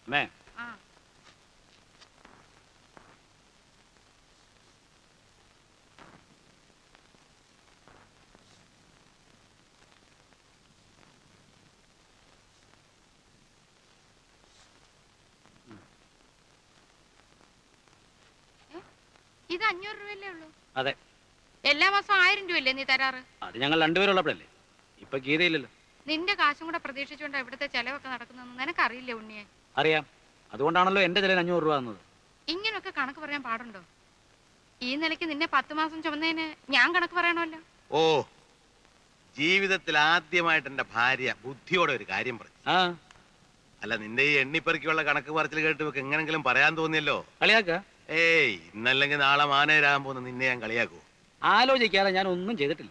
അമ്മേ ആ ഏ? ഇത് അഞ്ഞൂറ് രൂപയല്ലേ ഉള്ളൂ അതെ എല്ലാ മാസവും ആയിരം രൂപയല്ലേ നീ തരാറ് അത് ഞങ്ങൾ രണ്ടുപേരുള്ളപ്പോഴല്ലേ ഇപ്പൊ ഗീതയില്ലല്ലോ നിന്റെ കാശും കൂടെ പ്രതീക്ഷിച്ചുകൊണ്ട് ഇവിടുത്തെ ചെലവൊക്കെ നടക്കുന്നതെന്ന് നിനക്കറിയില്ലേ ഉണ്ണിയെ അറിയാം അതുകൊണ്ടാണല്ലോ എന്റെ ചിലയിൽ അഞ്ഞൂറ് രൂപ തന്നത് ഇങ്ങനൊക്കെ കണക്ക് പറയാൻ പാടുണ്ടോ ഈ നിലയ്ക്ക് നിന്നെ പത്ത് മാസം ചുമന്നതിന് ഞാൻ കണക്ക് പറയണമല്ലോ ഓ ജീവിതത്തിൽ ആദ്യമായിട്ട് എന്റെ ഭാര്യ ബുദ്ധിയോടെ ഒരു കാര്യം പറഞ്ഞു ആ അല്ല നിന്റെ ഈ എണ്ണിപ്പെറുക്കിയുള്ള കണക്ക് പറച്ചിൽ കേട്ട് ഇവക്ക് എങ്ങനെങ്കിലും പറയാൻ തോന്നിയല്ലോ കളിയാക്ക ഏയ് ഇന്നല്ലെങ്കിൽ നാളെ മാനേരാകാൻ പോകുന്ന നിന്നെ ഞാൻ കളിയാക്കൂ ആലോചിക്കാതെ ഞാൻ ഒന്നും ചെയ്തിട്ടില്ല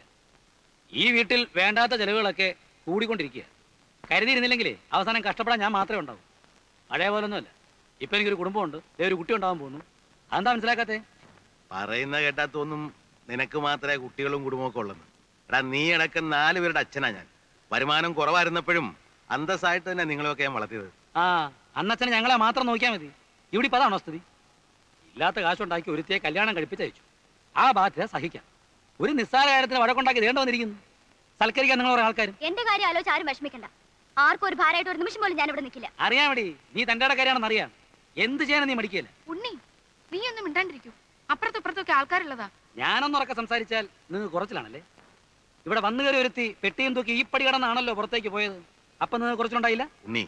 ഈ വീട്ടിൽ വേണ്ടാത്ത ചെലവുകളൊക്കെ കൂടിക്കൊണ്ടിരിക്കുക കരുതിയിരുന്നില്ലെങ്കിലേ അവസാനം കഷ്ടപ്പെടാൻ ഞാൻ മാത്രമേ ഉണ്ടാവൂ പഴയ പോലൊന്നുമല്ല ഇപ്പൊ എനിക്കൊരു കുടുംബമുണ്ട് ദേ ഒരു കുട്ടി ഉണ്ടാവാൻ പോകുന്നു അതെന്താ മനസ്സിലാക്കാത്തേ പറയുന്ന കേട്ടാത്തൊന്നും നിനക്ക് മാത്രമേ കുട്ടികളും കുടുംബമൊക്കെ ഉള്ളെന്ന് എടാ നീ അടക്കം നാല് പേരുടെ അച്ഛനാ ഞാൻ വരുമാനം കുറവായിരുന്നപ്പോഴും അന്തസ്സായിട്ട് തന്നെ നിങ്ങളെയൊക്കെ ഞാൻ വളർത്തിയത് ആ അന്നച്ഛനെ ഞങ്ങളെ മാത്രം നോക്കിയാൽ മതി ഇവിടെ ഇപ്പം അതാണോ സ്ഥിതി ഇല്ലാത്ത കാശുണ്ടാക്കി ഒരുത്തിയെ കല്യാണം കഴിപ്പിച്ചയച്ചു ആ ബാധ്യത സഹിക്കാം ഒരു നിസ്സാര കാര്യത്തിന് വഴക്കുണ്ടാക്കി ദേണ്ട വന്നിരിക്കുന്നു സൽക്കരിക്കാൻ നിങ്ങൾ കുറേ ആൾക്കാരും എന്റെ കാര്യം ആലോചിച്ച് ആരും വിഷമിക്കണ്ട ആർക്കും ഒരു ഭാരമായിട്ട് ഒരു നിമിഷം പോലും ഞാൻ ഇവിടെ നിൽക്കില്ല അറിയാൻ വേണ്ടി നീ തൻ്റെ കാര്യമാണെന്ന് അറിയാം എന്ത് ചെയ്യാനും നീ മടിക്കില്ല ഉണ്ണി നീ ഒന്നും മിണ്ടാണ്ടിരിക്കൂ അപ്പുറത്തും ഇപ്പുറത്തൊക്കെ ആൾക്കാരുള്ളതാ ഞാനൊന്നുറക്കെ സംസാരിച്ചാൽ നിങ്ങൾ കുറച്ചിലാണല്ലേ ഇവിടെ വന്നു കയറി ഒരുത്തി പെട്ടിയും തൂക്കി ഈ പടി കടന്നാണല്ലോ പുറത്തേക്ക് പോയത് അപ്പൊ നിങ്ങൾ കുറച്ചിലുണ്ടായില്ല ഉണ്ണി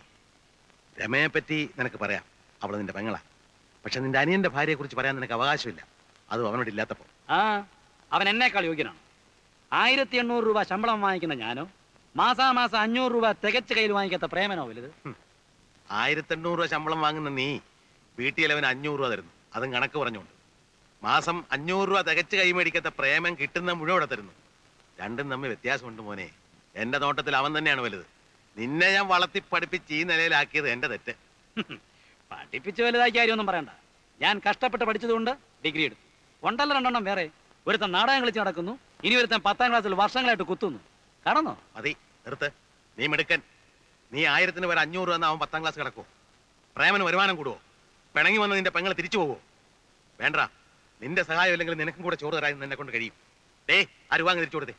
രമയെ പറ്റി നിനക്ക് പറയാം അവൾ നിന്റെ പെങ്ങളാ പക്ഷെ നിന്റെ അനിയന്റെ ഭാര്യയെ കുറിച്ച് പറയാൻ നിനക്ക് അവകാശമില്ല അതും അവനോട് ഇല്ലാത്തപ്പോ ആ അവൻ എന്നേക്കാൾ യോഗ്യനാണ് ആയിരത്തി എണ്ണൂറ് രൂപ ശമ്പളം വാങ്ങിക്കുന്ന ഞാനോ മാസാമാസം അഞ്ഞൂറ് രൂപ തികച്ച് കയ്യിൽ വാങ്ങിക്കാത്ത പ്രേമനോ വലുത് ആയിരത്തി എണ്ണൂറ് രൂപ ശമ്പളം വാങ്ങുന്ന നീ വീട്ടിൽ അവന് അഞ്ഞൂറ് രൂപ തരുന്നു അതും കണക്ക് പറഞ്ഞുകൊണ്ട് മാസം അഞ്ഞൂറ് രൂപ തികച്ച് കൈമേടിക്കാത്ത പ്രേമം കിട്ടുന്ന മുഴുവൻ ഇവിടെ തരുന്നു രണ്ടും തമ്മിൽ വ്യത്യാസമുണ്ട് മോനെ എന്റെ നോട്ടത്തിൽ അവൻ തന്നെയാണ് വലുത് നിന്നെ ഞാൻ വളർത്തി പഠിപ്പിച്ച് ഈ നിലയിലാക്കിയത് എന്റെ തെറ്റ് പഠിപ്പിച്ച് വലുതാക്കിയ കാര്യമൊന്നും പറയണ്ട ഞാൻ കഷ്ടപ്പെട്ട് പഠിച്ചതുകൊണ്ട് ഡിഗ്രി എടുത്തു ഉണ്ടല്ലോ രണ്ടെണ്ണം വേറെ ഒരുത്തൻ നാടകം കളിച്ച് നടക്കുന്നു ഇനി ഒരുത്തൻ പത്താം ക്ലാസ്സിൽ വർഷങ്ങളായിട്ട് കുത്തുന്നു കടന്നോ മതി നിർത്ത് നീ മിടുക്കൻ നീ ആയിരത്തിന് വരെ അഞ്ഞൂറ് രൂപ അവൻ പത്താം ക്ലാസ് കിടക്കുമോ പ്രേമന് വരുമാനം കൂടുവോ പിണങ്ങി വന്ന് നിന്റെ പെങ്ങൾ തിരിച്ചു പോവോ വേണ്ട നിന്റെ സഹായം ഇല്ലെങ്കിൽ നിനക്കും കൂടെ ചോറ് തരാൻ നിന്നെ കൊണ്ട് കഴിയും ഡേ ആ രൂപ അങ്ങ് തിരിച്ചു കൊടുത്തേ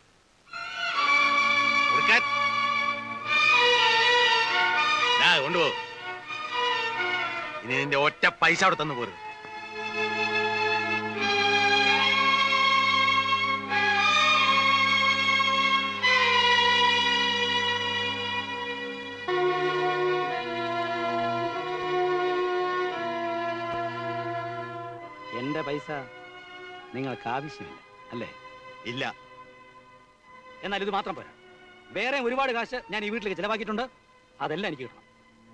കൊടുക്കാൻ ദാ, കൊണ്ടുപോ ഇനി നിന്റെ ഒറ്റ പൈസ അവിടെ തന്നു പോരുത് എന്റെ പൈസ നിങ്ങൾക്ക് ആവശ്യമില്ല അല്ലേ ഇല്ല എന്നാൽ ഇത് മാത്രം പോരാ വേറെ ഒരുപാട് കാശ് ഞാൻ ഈ വീട്ടിലേക്ക് ചിലവാക്കിയിട്ടുണ്ട് അതെല്ലാം എനിക്ക് കിട്ടണം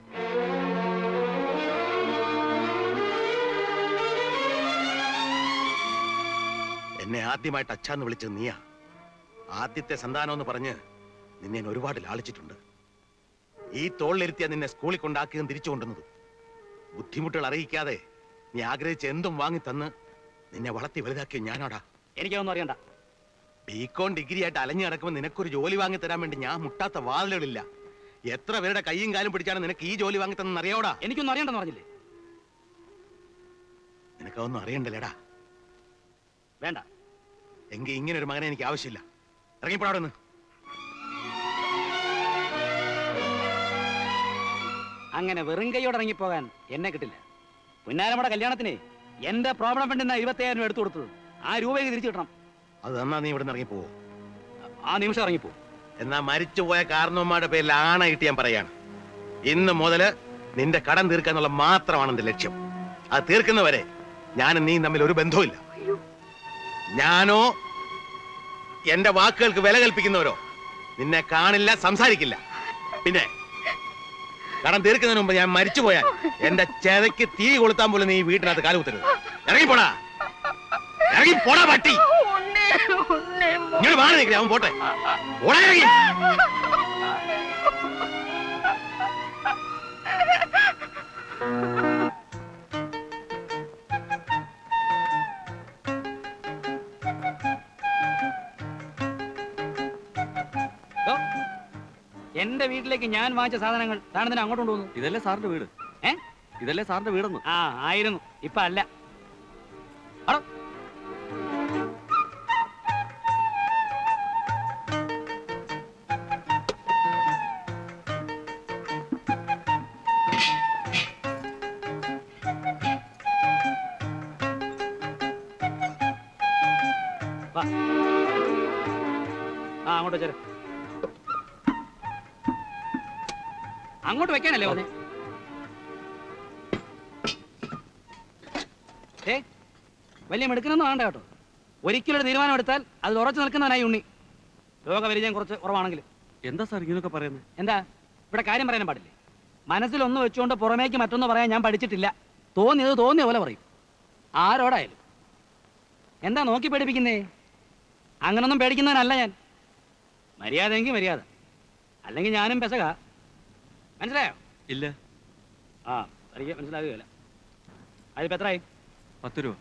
എന്നെ ആദ്യമായിട്ട് അച്ഛാന്ന് വിളിച്ചത് നീയാ ആദ്യത്തെ സന്താനം എന്ന് പറഞ്ഞ് നിന്നെ ഞാൻ ഒരുപാട് ലാളിച്ചിട്ടുണ്ട് ഈ തോളിലിരുത്തിയാ നിന്നെ സ്കൂളിൽ കൊണ്ടാക്കിയതും തിരിച്ചു കൊണ്ടുവന്നതും ബുദ്ധിമുട്ടുകൾ അറിയിക്കാതെ നീ ആഗ്രഹിച്ച എന്തും വാങ്ങി തന്ന് നിന്നെ വളർത്തി വലുതാക്കിയ ഞാനാടാ എനിക്കൊന്നും അറിയണ്ട ബികോൺ ഡിഗ്രി ആയിട്ട് അലഞ്ഞു നടക്കുമ്പോൾ നിനക്കൊരു ജോലി വാങ്ങി തരാൻ വേണ്ടി ഞാൻ മുട്ടാത്ത വാതിലുകളില്ല എത്ര പേരുടെ കൈയും കാലും പിടിച്ചാണ് നിനക്ക് ഈ ജോലി വാങ്ങി തന്നെ അറിയാവോടാ എനിക്കൊന്നും അറിയണ്ടെന്ന് പറഞ്ഞില്ലേ നിനക്കതൊന്നും അറിയണ്ടല്ലേടാ വേണ്ട എങ്കിൽ ഇങ്ങനെ ഒരു മകനെ എനിക്ക് ആവശ്യമില്ല ഇറങ്ങിപ്പോടാവിടെ നിന്ന് അങ്ങനെ വെറും കൈയോടെ ഇറങ്ങിപ്പോകാൻ എന്നെ കിട്ടില്ല പുന്നാരമ്മയുടെ കല്യാണത്തിന് എന്റെ പ്രോബ്ലം ഫണ്ടിൽ ഇരുപത്തയ്യായിരം രൂപ എടുത്തു കൊടുത്തത് ആ രൂപയ്ക്ക് തിരിച്ചു കിട്ടണം അത് തന്നാ നീ ഇവിടെ നിന്ന് ഇറങ്ങിപ്പോവോ ആ നിമിഷം ഇറങ്ങിപ്പോ എന്നാ മരിച്ചുപോയ കാരണവന്മാരുടെ പേരിൽ ആണയിട്ട് ഞാൻ പറയാണ് ഇന്ന് മുതല് നിന്റെ കടം തീർക്കാന്നുള്ള മാത്രമാണ് എന്റെ ലക്ഷ്യം അത് തീർക്കുന്നവരെ ഞാനും നീ തമ്മിൽ ഒരു ബന്ധവുമില്ല ഞാനോ എന്റെ വാക്കുകൾക്ക് വില കൽപ്പിക്കുന്നവരോ നിന്നെ കാണില്ല സംസാരിക്കില്ല പിന്നെ കടം തീർക്കുന്നതിന് മുമ്പ് ഞാൻ മരിച്ചു പോയാൽ എന്റെ ചെതയ്ക്ക് തീ കൊളുത്താൻ പോലും നീ വീട്ടിനകത്ത് കാലുകുത്തരുത് ഇറങ്ങിപ്പോടാ ഇറങ്ങിപ്പോടാ പട്ടി ഇങ്ങോട്ട് മാറി നിൽക്കില്ല അവൻ പോട്ടെ ഓടാ ഇറങ്ങി ദോ, എന്റെ വീട്ടിലേക്ക് ഞാൻ വാങ്ങിച്ച സാധനങ്ങൾ താനെന്തിനാ അങ്ങോട്ട് കൊണ്ടുപോകുന്നു ഇതല്ലേ സാറിന്റെ വീട് ഏ ഇതല്ലേ സാറിന്റെ വീടെന്ന് ആ ആയിരുന്നു ഇപ്പൊ അല്ല അടോ. വാ. ആ അങ്ങോട്ട് വെച്ചേരെ അങ്ങോട്ട് വെക്കാനല്ലേ പറഞ്ഞേ ഏ വലിയ മെടുക്കനൊന്നും വേണ്ട കേട്ടോ ഒരിക്കലും ഒരു തീരുമാനം എടുത്താൽ അത് ഉറച്ചു നിൽക്കുന്നവനായി ഉണ്ണി രോഗപരിചയം കുറച്ച് കുറവാണെങ്കിൽ എന്താ സാർ ഇങ്ങനെയൊക്കെ പറയുന്നത് എന്താ ഇവിടെ കാര്യം പറയാൻ പാടില്ലേ മനസ്സിലൊന്ന് വെച്ചുകൊണ്ട് പുറമേക്ക് മറ്റൊന്ന് പറയാൻ ഞാൻ പഠിച്ചിട്ടില്ല തോന്നിയത് തോന്നിയ പോലെ പറയും ആരോടായാലും എന്താ നോക്കി പേടിപ്പിക്കുന്നേ അങ്ങനൊന്നും പേടിക്കുന്നവനല്ല ഞാൻ മര്യാദയെങ്കിൽ മര്യാദ അല്ലെങ്കിൽ ഞാനും പെസക മനസ്സിലായോ ഇല്ല ആ തനിക്ക് മനസ്സിലാകുകയില്ല അതിപ്പോ എത്രയായി പത്ത് രൂപ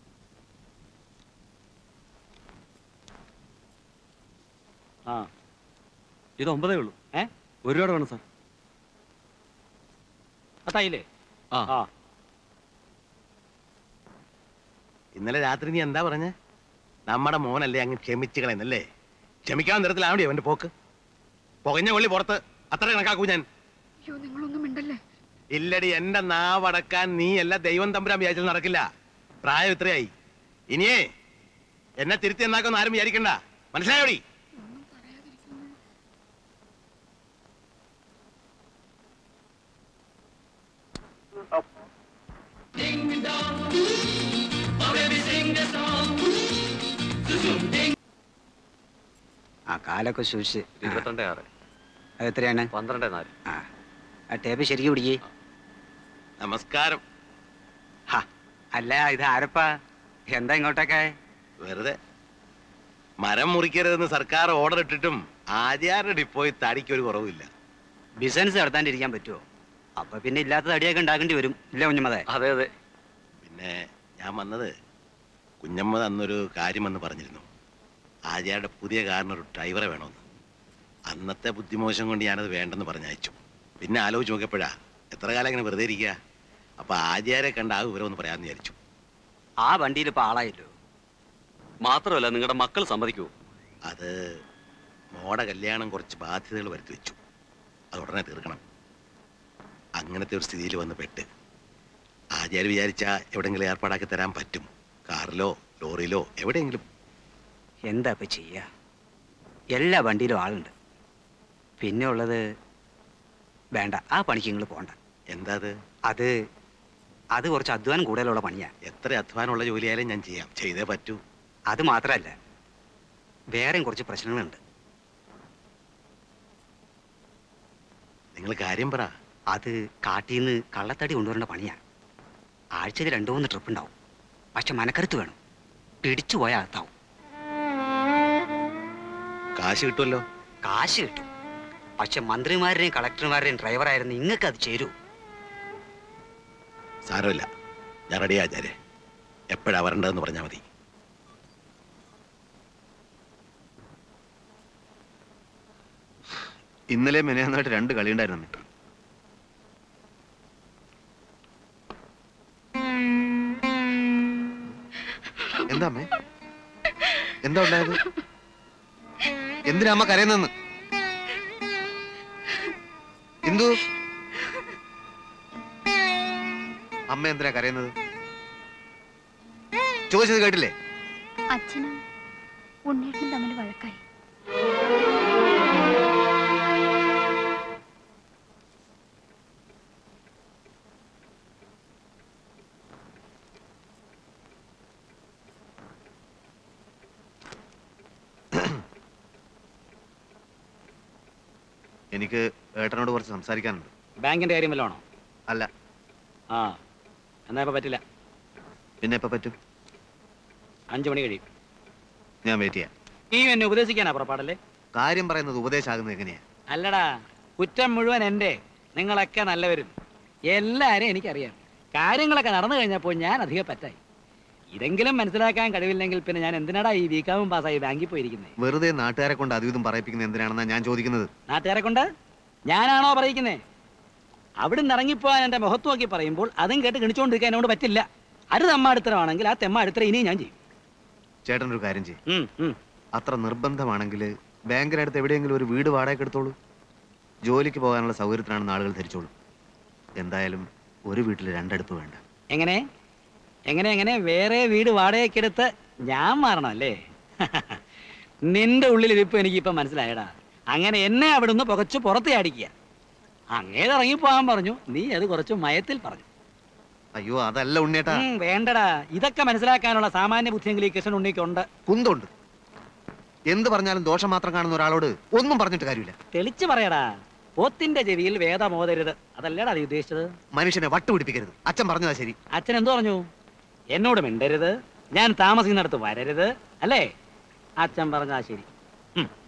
ആ ഇത് ഒമ്പതേ ഉള്ളൂ ഏ ഒരു രൂപ വേണം സാർ പത്തായില്ലേ ആ ആ ഇന്നലെ രാത്രി നീ എന്താ പറഞ്ഞ നമ്മുടെ മോനല്ലേ അങ്ങ് ക്ഷമിച്ചു കളയുന്നല്ലേ ക്ഷമിക്കാൻ നിരത്തിലാവണേ അവന്റെ പോക്ക് പുകഞ്ഞ കൊള്ളി പുറത്ത് അത്ര കണക്കാക്കൂ ഞാൻ അയ്യോ നിങ്ങളൊന്നും മിണ്ടല്ലേ ഇല്ലടി എന്റെ നാവടക്കാൻ നീ അല്ല ദൈവം തമ്പുരാൻ വിചാരിച്ചാൽ നടക്കില്ല പ്രായം ഇത്രയായി ഇനിയേ എന്നെ തിരുത്തി എന്നാക്കൊന്നും ആരും വിചാരിക്കണ്ട മനസ്സിലായോടി ആ കാലൊക്കെ സൂക്ഷിച്ച് ഇരുപത്തിരണ്ട് ആറ് അത് എത്രയാണ് പന്ത്രണ്ട് നാല് ആ ആ ടേപ്പ് ശരിക്കും പിടിക്കേ നമസ്കാരം ഹാ അല്ല ഇത് ആരപ്പാ എന്താ ഇങ്ങോട്ടൊക്കെ വെറുതെ മരം മുറിക്കരുതെന്ന് സർക്കാർ ഓർഡർ ഇട്ടിട്ടും ആചാരുടെ ഡിപ്പോയി തടിക്ക് ഒരു കുറവില്ല ബിസിനസ് നടത്താണ്ടിരിക്കാൻ പറ്റുമോ അപ്പൊ പിന്നെ ഇല്ലാത്ത തടിയൊക്കെ ഉണ്ടാക്കേണ്ടി വരും ഇല്ല കുഞ്ഞമ്മതെ അതെ അതെ പിന്നെ ഞാൻ വന്നത് കുഞ്ഞമ്മ അന്നൊരു കാര്യമെന്ന് പറഞ്ഞിരുന്നു ആചാരുടെ പുതിയ കാറിനൊരു ഡ്രൈവറെ വേണമെന്ന് അന്നത്തെ ബുദ്ധിമോശം കൊണ്ട് ഞാനത് വേണ്ടെന്ന് പറഞ്ഞയച്ചു പിന്നെ ആലോചിച്ച് നോക്കിയപ്പോഴാ എത്ര കാലം ഇങ്ങനെ വെറുതെ ഇരിക്കുക അപ്പൊ ആചാരെ കണ്ട ആ വിവരം ഒന്ന് പറയാമെന്ന് വിചാരിച്ചു ആ വണ്ടിയിൽ ഇപ്പൊ ആളായല്ലോ മാത്രമല്ല നിങ്ങളുടെ മക്കൾ സമ്മതിക്കുമോ അത് മോടെ കല്യാണം കുറച്ച് ബാധ്യതകൾ വരുത്തി വെച്ചു അത് ഉടനെ തീർക്കണം അങ്ങനത്തെ ഒരു സ്ഥിതിയിൽ വന്ന് പെട്ട് ആചാര്യ വിചാരിച്ച എവിടെയെങ്കിലും ഏർപ്പാടാക്കി തരാൻ പറ്റും കാറിലോ ലോറിയിലോ എവിടെയെങ്കിലും എന്താ ഇപ്പൊ ചെയ്യാ എല്ലാ വണ്ടിയിലും ആളുണ്ട് പിന്നെ ഉള്ളത് വേണ്ട ആ പണിക്ക് നിങ്ങൾ പോണ്ട എന്താ അത് അത് അത് കുറച്ച് അധ്വാനം കൂടുതലുള്ള പണിയാ എത്ര അധ്വാനമുള്ള ജോലിയായാലും ഞാൻ ചെയ്യാം ചെയ്തേ പറ്റൂ അത് മാത്രമല്ല വേറെയും കുറച്ച് പ്രശ്നങ്ങളുണ്ട് നിങ്ങൾ കാര്യം പറ അത് കാട്ടിൽ നിന്ന് കള്ളത്തടി കൊണ്ടുവരേണ്ട പണിയാ ആഴ്ചയിൽ രണ്ടു മൂന്ന് ട്രിപ്പ് ഉണ്ടാവും പക്ഷെ മനക്കരുത്ത് വേണം പിടിച്ചു പോയാൽ അകത്താവും കാശ് കിട്ടുമല്ലോ കാശ് കിട്ടും പക്ഷെ മന്ത്രിമാരുടെയും കളക്ടർമാരുടെയും ഡ്രൈവറായിരുന്നു നിങ്ങൾക്ക് അത് ചേരൂ സാരമില്ല ഞാൻ റെഡി ആചാര്യ എപ്പോഴാ വരേണ്ടതെന്ന് പറഞ്ഞാൽ മതി ഇന്നലെ മെനയാന്നായിട്ട് രണ്ട് കളി ഉണ്ടായിരുന്നു എന്താ അമ്മേ എന്താ ഉണ്ടായത് എന്തിനാ അമ്മ കരയുന്നെന്ന് എന്തു അമ്മ എന്തിനാ കരയുന്നത് ചോദിച്ചത് കേട്ടില്ലേ അച്ഛനും ഉണ്ണേട്ടനും തമ്മിൽ വഴക്കായി എനിക്ക് ഏട്ടനോട് കുറച്ച് സംസാരിക്കാനുണ്ട് ബാങ്കിന്റെ കാര്യം വല്ലതാണോ അല്ല ആ എന്നാ ഇപ്പൊ പറ്റില്ല പിന്നെ എപ്പോ പറ്റും അഞ്ചു മണി കഴിയും ഞാൻ വെയിറ്റ് ചെയ്യാം ഈ എന്നെ ഉപദേശിക്കാനാ പുറപ്പാടല്ലേ കാര്യം പറയുന്നത് ഉപദേശമാകുന്നത് എങ്ങനെയാ അല്ലടാ കുറ്റം മുഴുവൻ എൻ്റെ നിങ്ങളൊക്കെ നല്ലവരും എല്ലാവരും എനിക്കറിയാം കാര്യങ്ങളൊക്കെ നടന്നു കഴിഞ്ഞപ്പോൾ ഞാൻ അധികം പറ്റായി ഇതെങ്കിലും മനസ്സിലാക്കാൻ കഴിവില്ലെങ്കിൽ പിന്നെ ഞാൻ എന്തിനാടാ ഈ ബികാമും പാസ്സായി ബാങ്കിൽ പോയിരിക്കുന്നത് വെറുതെ നാട്ടുകാരെ കൊണ്ട് അതും ഇതും പറയിപ്പിക്കുന്നത് എന്തിനാണെന്നാ ഞാൻ ചോദിക്കുന്നത് നാട്ടുകാരെ കൊണ്ട് ഞാനാണോ പറയിക്കുന്നേ അവിടെ നിന്ന് ഇറങ്ങിപ്പോകാൻ എൻ്റെ മുഖത്ത് നോക്കി പറയുമ്പോൾ അതും കേട്ട് ഗണിച്ചുകൊണ്ടിരിക്കാൻ എന്നോട് പറ്റില്ല അത് തെമ്മാടിത്തരമാണെങ്കിൽ ആ തെമ്മാടിത്തരം ഇനിയും ഞാൻ ചെയ്യും ചേട്ടൻ ഒരു കാര്യം ചെയ്യും ഉം, ഉം. അത്ര നിർബന്ധമാണെങ്കിൽ ബാങ്കിനടുത്ത് എവിടെയെങ്കിലും ഒരു വീട് വാടകയ്ക്ക് എടുത്തോളൂ ജോലിക്ക് പോകാനുള്ള സൗകര്യത്തിനാണെന്ന് ആളുകൾ ധരിച്ചോളൂ എന്തായാലും ഒരു വീട്ടിൽ രണ്ടടുപ്പ് വേണ്ട എങ്ങനെ എങ്ങനെ എങ്ങനെ വേറെ വീട് വാടകയ്ക്കെടുത്ത് ഞാൻ മാറണം അല്ലേ നിന്റെ ഉള്ളിൽ ഇരിപ്പ് എനിക്ക് ഇപ്പം മനസ്സിലായടാ അങ്ങനെ എന്നെ അവിടുന്ന് പുകച്ച് പുറത്ത് അടിക്കുക അങ്ങേത് ഇറങ്ങിപ്പോകാൻ പറഞ്ഞു നീ അത് കുറച്ച് മയത്തിൽ പറഞ്ഞു അയ്യോ അതല്ല ഉണ്ണേട്ടാ ഉം, വേണ്ടടാ ഇതൊക്കെ മനസ്സിലാക്കാനുള്ള സാമാന്യ ബുദ്ധിയെങ്കിലും ഈ കൃഷ്ണൻ ഉണ്ണിക്കുണ്ട് കുന്തുണ്ട് എന്ത് പറഞ്ഞാലും ദോഷം മാത്രം കാണുന്ന ഒരാളോട് ഒന്നും പറഞ്ഞിട്ട് കാര്യമില്ല തെളിച്ചു പറയടാ പോത്തിന്റെ ചെവിയിൽ വേദമോതരുത് അതല്ലേടാ നീ ഉദ്ദേശിച്ചത് മനുഷ്യനെ വട്ടുപിടിപ്പിക്കരുത് അച്ഛൻ പറഞ്ഞതാ ശരി അച്ഛൻ എന്തോ പറഞ്ഞു എന്നോട് മിണ്ടരുത് ഞാൻ താമസിക്കുന്നിടത്ത് വരരുത് അല്ലേ അച്ഛൻ പറഞ്ഞാ ശരി ഉം.